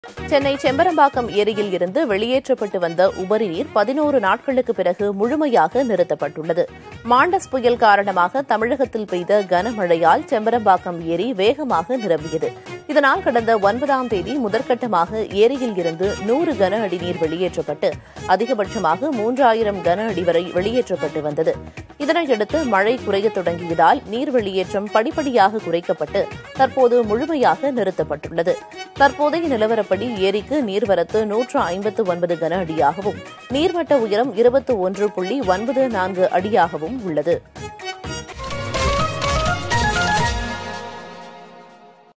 சென்னை செம்பரம்பாக்கம் ஏரியில் இருந்து வெளியேற்றப்பட்டு வந்த உபரி நீர் பதினோரு நாட்களுக்கு பிறகு முழுமையாக நிறுத்தப்பட்டுள்ளது மாண்டஸ் புயல் காரணமாக தமிழகத்தில் பெய்த கனமழையால் செம்பரம்பாக்கம் ஏரி வேகமாக நிரம்பியது இதனால் கடந்த ஒன்பதாம் தேதி முதற்கட்டமாக ஏரியில் இருந்து நூறு கன அடி நீர் வெளியேற்றப்பட்டு அதிகபட்சமாக மூன்றாயிரம் கன அடி வரை வெளியேற்றப்பட்டு வந்தது இதனையடுத்து மழை குறையத் தொடங்கியதால் நீர் வெளியேற்றம் படிப்படியாக குறைக்கப்பட்டு தற்போது முழுமையாக நிறுத்தப்பட்டுள்ளது தற்போதைய நிலவரப்படி ஏரிக்கு நீர்வரத்து நூற்று ஐம்பத்து ஒன்பது கன அடியாகவும் நீர்மட்ட உயரம் இருபத்து ஒன்று புள்ளி ஒன்பது நான்கு அடியாகவும் உள்ளது